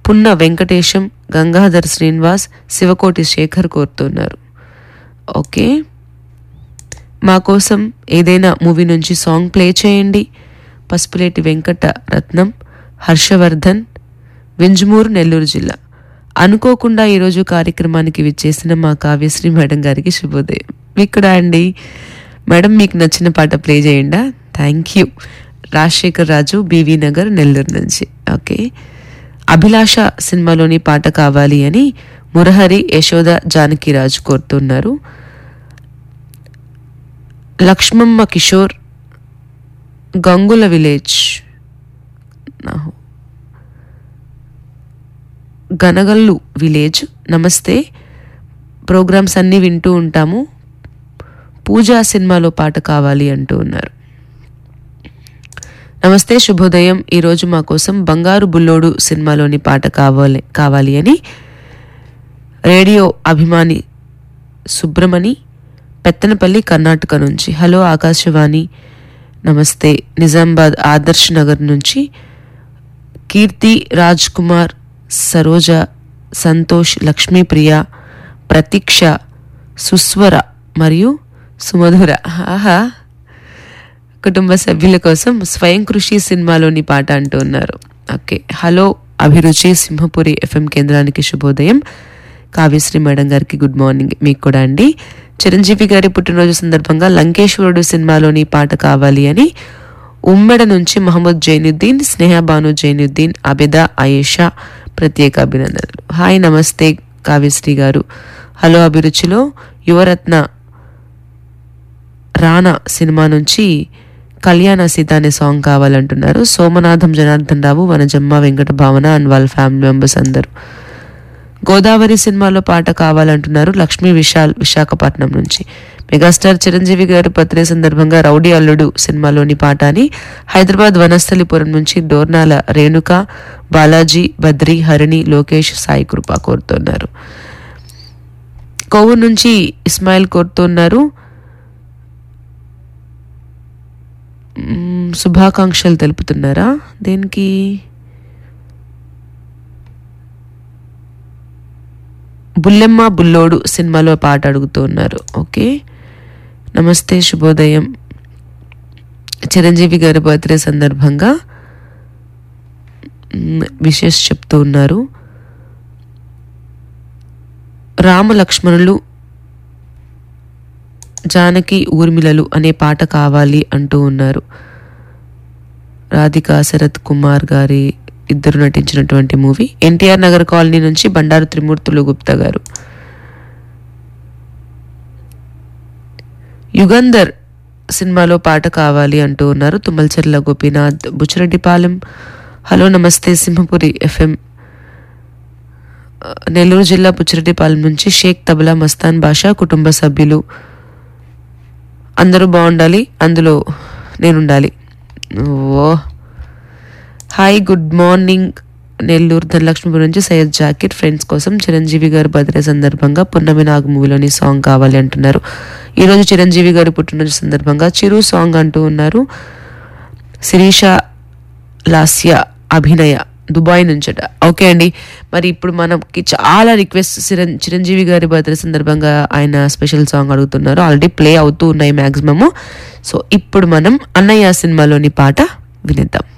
పున్న వెంకటేశం గంగాధర్ శ్రీనివాస్ శివకోటి శేఖర్ కోరుతున్నారు ఓకే మా కోసం ఏదైనా మూవీ నుంచి సాంగ్ ప్లే చేయండి పసుపులేటి వెంకట రత్నం హర్షవర్ధన్ వింజమూరు నెల్లూరు జిల్లా అనుకోకుండా ఈరోజు కార్యక్రమానికి విచ్చేసిన మా కావ్యశ్రీ మేడం గారికి శుభోదయం ఇక్కడ అండి మేడం మీకు నచ్చిన పాట ప్లే చేయండా థ్యాంక్ యూ రాజశేఖర్ రాజు బీవీ నగర్ నెల్లూరు నుంచి ఓకే అభిలాష సినిమాలోని పాట కావాలి అని మురహరి యశోద జానకిరాజు కోరుతున్నారు లక్ష్మమ్మ కిషోర్ గంగుల విలేజ్ నాహో. గనగల్లు విలేజ్ నమస్తే ప్రోగ్రామ్స్ అన్నీ వింటూ ఉంటాము పూజా సినిమాలో పాట కావాలి అంటూ ఉన్నారు నమస్తే శుభోదయం ఈరోజు మా కోసం బంగారు బుల్లోడు సినిమాలోని పాట కావాలి కావాలి అని రేడియో అభిమాని సుబ్రమణి పెత్తనపల్లి కర్ణాటక నుంచి హలో ఆకాశవాణి నమస్తే నిజామాబాద్ ఆదర్శ్ నగర్ నుంచి కీర్తి రాజ్ కుమార్ సరోజ సంతోష్ లక్ష్మీప్రియ ప్రతీక్ష సుస్వర మరియు సుమధుర ఆహా కుటుంబ సభ్యుల కోసం స్వయం కృషి సినిమాలోని పాట అంటూ ఉన్నారు ఓకే హలో అభిరుచి సింహపురి ఎఫ్ఎం కేంద్రానికి శుభోదయం కావ్యశ్రీ మేడం గారికి గుడ్ మార్నింగ్ మీకు కూడా అండి చిరంజీవి గారి పుట్టినరోజు సందర్భంగా లంకేశ్వరుడు సినిమాలోని పాట కావాలి అని ఉమ్మెడ నుంచి మహమ్మద్ జైనుద్దీన్ స్నేహ బాను జైనుద్దీన్ అబిదా ఆయేషా ప్రత్యేక అభినందనలు హాయ్ నమస్తే కావ్యశ్రీ గారు హలో అభిరుచిలో యువరత్న రానా సినిమా నుంచి కళ్యాణ సీత అనే సాంగ్ కావాలంటున్నారు సోమనాథం జనార్దన్ రావు వనజమ్మ వెంకట భావన అండ్ వాళ్ళ ఫ్యామిలీ మెంబర్స్ అందరూ గోదావరి సినిమాలో పాట కావాలంటున్నారు లక్ష్మీ విశాల్ విశాఖపట్నం నుంచి మెగాస్టార్ చిరంజీవి గారి బర్త్డే సందర్భంగా రౌడీ అల్లుడు సినిమాలోని పాట అని హైదరాబాద్ వనస్థలిపురం నుంచి డోర్నాల రేణుక బాలాజీ బద్రి హరిణి లోకేష్ సాయి కృప కోరుతున్నారు కొవ్వు నుంచి ఇస్మాయిల్ కోరుతున్నారు మ్మ్, శుభాకాంక్షలు తెలుపుతున్నారా దేనికి బుల్లెమ్మ బుల్లోడు సినిమాలో పాట అడుగుతూ ఉన్నారు ఓకే నమస్తే శుభోదయం చిరంజీవి గారి బర్త్డే సందర్భంగా మ్, విషెస్ చెప్తూ ఉన్నారు రామ లక్ష్మణులు జానకి ఊర్మిళలు అనే పాట కావాలి అంటూ ఉన్నారు రాధికా శరత్ కుమార్ గారి ఇద్దరు నటించినటువంటి మూవీ ఎన్టీఆర్ నగర్ కాలనీ నుంచి బండారు త్రిమూర్తులు గుప్తా గారు యుగంధర్ సినిమాలో పాట కావాలి అంటూ ఉన్నారు తుమ్మలచెర్ల గోపీనాథ్ బుచ్చిరెడ్డిపాలెం హలో నమస్తే సింహపురి ఎఫ్ఎం నెల్లూరు జిల్లా బుచ్చిరెడ్డిపాలెం నుంచి షేక్ తబలా మస్తాన్ బాషా కుటుంబ సభ్యులు అందరూ బాగుండాలి అందులో నేనుండాలి ఓ hi good morning Nellore Dhanalakshmipuram నుంచి సయ్యద్ జాకిర్ ఫ్రెండ్స్ కోసం చిరంజీవి గారి బర్త్డే సందర్భంగా పున్నమి నాగ్ మూవీలోని సాంగ్ కావాలి అంటున్నారు ఈరోజు చిరంజీవి గారి పుట్టినరోజు సందర్భంగా చిరు సాంగ్ అంటూ ఉన్నారు శిరీష లాస్య అభినయ దుబాయ్ నుంచట ఓకే అండి మరి ఇప్పుడు మనకి చాలా రిక్వెస్ట్ చిరం చిరంజీవి గారి బర్త్డే సందర్భంగా ఆయన స్పెషల్ సాంగ్ అడుగుతున్నారు ఆల్రెడీ ప్లే అవుతూ ఉన్నాయి మ్యాక్సిమము సో ఇప్పుడు మనం అన్నయ్య సినిమాలోని పాట వినిద్దాం